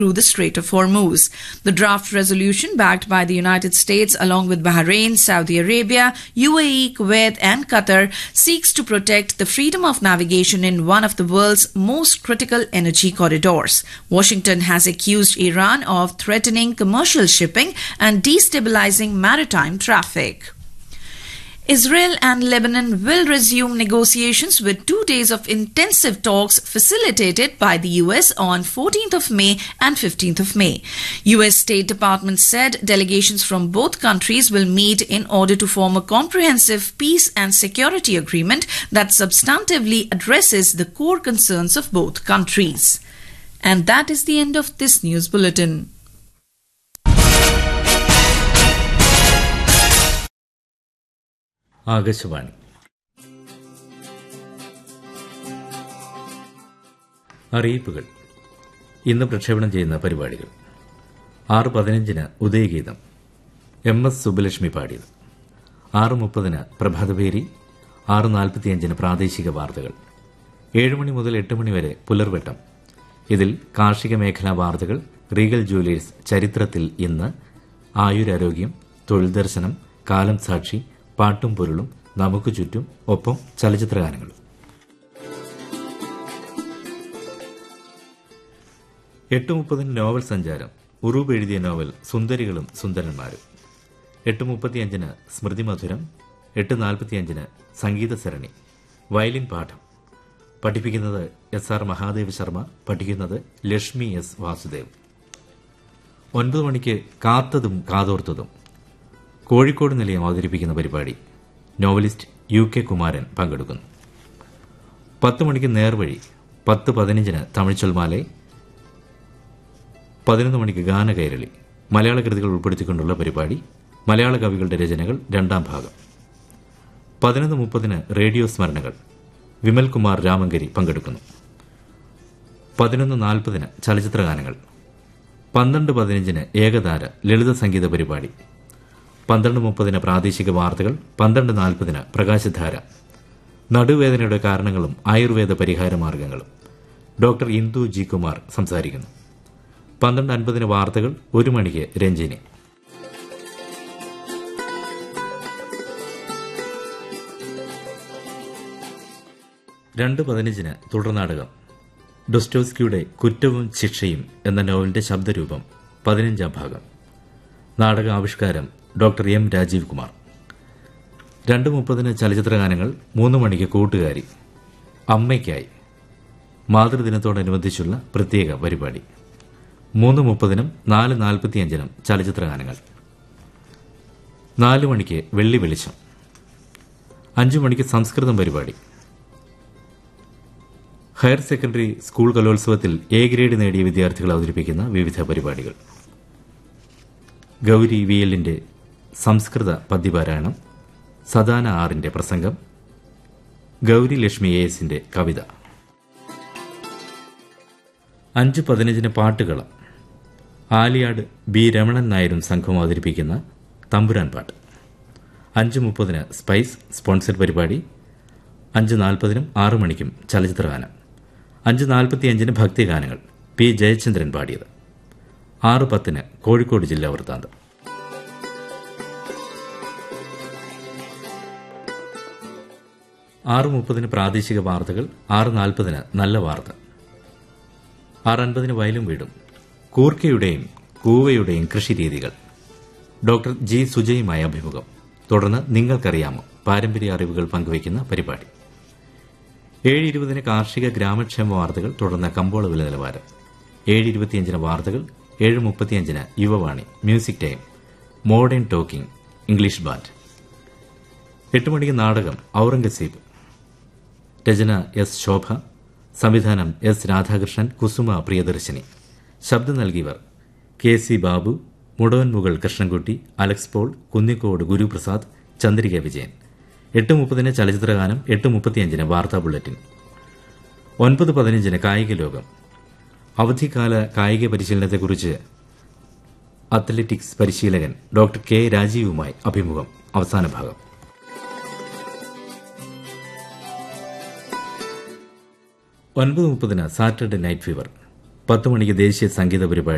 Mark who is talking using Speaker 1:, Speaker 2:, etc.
Speaker 1: through the Strait of Hormuz. The draft resolution, backed by the United States along with Bahrain, Saudi Arabia, UAE, Kuwait, and Qatar, seeks to protect the freedom of navigation in one of the world's most critical energy corridors. Washington has accused Iran of threatening commercial shipping and destabilizing maritime traffic. Israel and Lebanon will resume negotiations with two days of intensive talks facilitated by the US on 14th of May and 15th of May. US State Department said delegations from both countries will meet in order to form a comprehensive peace and security agreement that substantively addresses the core concerns of both countries. And that is the end of this news bulletin.
Speaker 2: Akashvani അറിയിപ്പുകൾ ഇന്ന് പ്രക്ഷേപണം ചെയ്യുന്ന പരിപാടികൾ ആറ് പതിനഞ്ചിന് ഉദയഗീതം M S Subbalakshmi പാടിയത് ആറ് മുപ്പതിന് പ്രഭാതപേരി ആറ് നാൽപ്പത്തിയഞ്ചിന് പ്രാദേശിക വാർത്തകൾ ഏഴ് മണി മുതൽ എട്ട് മണി വരെ പുലർവെട്ടം ഇതിൽ കാർഷിക മേഖലാ വാർത്തകൾ റീഗൽ ജുവലേഴ്സ് ചരിത്രത്തിൽ ഇന്ന് ആയുരാരോഗ്യം തൊഴിൽ ദർശനം കാലം സാക്ഷി പാട്ടും പൊരുളും നമുക്ക് ചുറ്റും ഒപ്പം ചലച്ചിത്രഗാനങ്ങളും എട്ട് മുപ്പതിന് നോവൽ സഞ്ചാരം ഉറൂബ് എഴുതിയ നോവൽ സുന്ദരികളും സുന്ദരന്മാരും എട്ട് മുപ്പത്തിയഞ്ചിന് സ്മൃതി മധുരം എട്ട് നാൽപ്പത്തിയഞ്ചിന് സംഗീത സരണി വയലിൻ പാഠം പഠിപ്പിക്കുന്നത് എസ് ആർ മഹാദേവ് ശർമ്മ പഠിക്കുന്നത് ലക്ഷ്മി എസ് വാസുദേവ് ഒൻപത് മണിക്ക് കാത്തതും കാതോർത്തതും കോഴിക്കോട് നിലയം അവതരിപ്പിക്കുന്ന പരിപാടി നോവലിസ്റ്റ് യു കെ കുമാരൻ പങ്കെടുക്കുന്നു പത്ത് മണിക്ക് നേർവഴി പത്ത് പതിനഞ്ചിന് തമിഴ് ചൊൽമാലെ പതിനൊന്ന് മണിക്ക് ഗാനകൈരളി മലയാള കൃതികൾ ഉൾപ്പെടുത്തിക്കൊണ്ടുള്ള പരിപാടി മലയാള കവികളുടെ രചനകൾ രണ്ടാം ഭാഗം പതിനൊന്ന് മുപ്പതിന് റേഡിയോ സ്മരണകൾ വിമൽ കുമാർ രാമങ്കരി പങ്കെടുക്കുന്നു പതിനൊന്ന് നാൽപ്പതിന് ചലച്ചിത്രഗാനങ്ങൾ പന്ത്രണ്ട് പതിനഞ്ചിന് ഏകതാര ലളിത സംഗീത പരിപാടി പന്ത്രണ്ട് മുപ്പതിന് പ്രാദേശിക വാർത്തകൾ പന്ത്രണ്ട് നാൽപ്പതിന് പ്രകാശധാര നടുവേദനയുടെ കാരണങ്ങളും ആയുർവേദ പരിഹാര മാർഗങ്ങളും ഡോക്ടർ ഇന്ദു ജി കുമാർ സംസാരിക്കുന്നു പന്ത്രണ്ട് അൻപതിന് വാർത്തകൾ ഒരു മണിക്ക് രഞ്ജിനി രണ്ട് പതിനഞ്ചിന് തുടർനാടകം ഡൊസ്റ്റോസ്കിയുടെ കുറ്റവും ശിക്ഷയും എന്ന നോവലിന്റെ ശബ്ദരൂപം പതിനഞ്ചാം ഭാഗം നാടക ആവിഷ്കാരം ഡോക്ടർ എം രാജീവ് കുമാർ രണ്ട് മുപ്പതിന് ചലച്ചിത്രഗാനങ്ങൾ മൂന്ന് മണിക്ക് കൂട്ടുകാരി അമ്മയ്ക്കായി മാതൃദിനത്തോടനുബന്ധിച്ചുള്ള പ്രത്യേക പരിപാടി മൂന്ന് മുപ്പതിനും നാല് നാൽപ്പത്തിയഞ്ചിനും ചലച്ചിത്രഗാനങ്ങൾ നാല് മണിക്ക് വെള്ളി വെളിച്ചം അഞ്ചു മണിക്ക് സംസ്കൃതം പരിപാടി ഹയർ സെക്കൻഡറി സ്കൂൾ കലോത്സവത്തിൽ എ ഗ്രേഡ് നേടിയ വിദ്യാർത്ഥികൾ അവതരിപ്പിക്കുന്ന വിവിധ പരിപാടികൾ ഗൌരി വി എല്ലിന്റെ സംസ്കൃത പദ്യപാരായണം സദാന ആറിന്റെ പ്രസംഗം ഗൌരി ലക്ഷ്മി എ എസിന്റെ കവിത അഞ്ച് പതിനഞ്ചിന് പാട്ടുകളം ആലിയാട് ബി രമണൻ നായരും സംഘവും അവതരിപ്പിക്കുന്ന തമ്പുരാൻ പാട്ട് അഞ്ച് മുപ്പതിന് സ്പൈസ് സ്പോൺസർ പരിപാടി അഞ്ച് നാൽപ്പതിനും ആറു മണിക്കും ചലച്ചിത്രഗാനം അഞ്ച് നാൽപ്പത്തിയഞ്ചിന് ഭക്തിഗാനങ്ങൾ പി ജയചന്ദ്രൻ പാടിയത് ആറ് പത്തിന് കോഴിക്കോട് ജില്ലാ വൃത്താന്തം ആറ് മുപ്പതിന് പ്രാദേശിക വാർത്തകൾ ആറ് നാൽപ്പതിന് നല്ല വാർത്ത ആറ് അൻപതിന് വയലും വീടും കൂർക്കയുടെയും കൂവയുടെയും കൃഷിരീതികൾ ഡോക്ടർ ജി സുജയുമായ അഭിമുഖം തുടർന്ന് നിങ്ങൾക്കറിയാമോ പാരമ്പര്യ അറിവുകൾ പങ്കുവയ്ക്കുന്ന പരിപാടി ഏഴ് ഇരുപതിന് കാർഷിക ഗ്രാമക്ഷേമ വാർത്തകൾ തുടർന്ന് കമ്പോള വില നിലവാരം ഏഴ് ഇരുപത്തിയഞ്ചിന് വാർത്തകൾ ഏഴ് മുപ്പത്തിയഞ്ചിന് Yuvavani music time Modern Talking English band എട്ട് മണിക്ക് നാടകം ഔറംഗസീബ് രചന എസ് ശോഭ സംവിധാനം എസ് രാധാകൃഷ്ണൻ കുസുമ പ്രിയദർശിനി ശബ്ദം നൽകിയവർ K C Babu Mudavanmugal Krishnankutty Alex Paul Kunnicode Guruprasad Chandrika Vijayan എട്ട് മുപ്പതിന് ചലച്ചിത്രഗാനം എട്ട് മുപ്പത്തിയഞ്ചിന് വാർത്താ ബുള്ളറ്റിൻ ഒൻപത് പതിനഞ്ചിന് കായിക ലോകം അവധിക്കാല കായിക പരിശീലനത്തെക്കുറിച്ച് അത്ലറ്റിക്സ് പരിശീലകൻ ഡോക്ടർ കെ രാജീവുമായി അഭിമുഖം അവസാന ഭാഗം ഒൻപത് മുപ്പതിന് സാറ്റർഡേ നൈറ്റ് ഫീവർ പത്ത് മണിക്ക് ദേശീയ സംഗീത പരിപാടി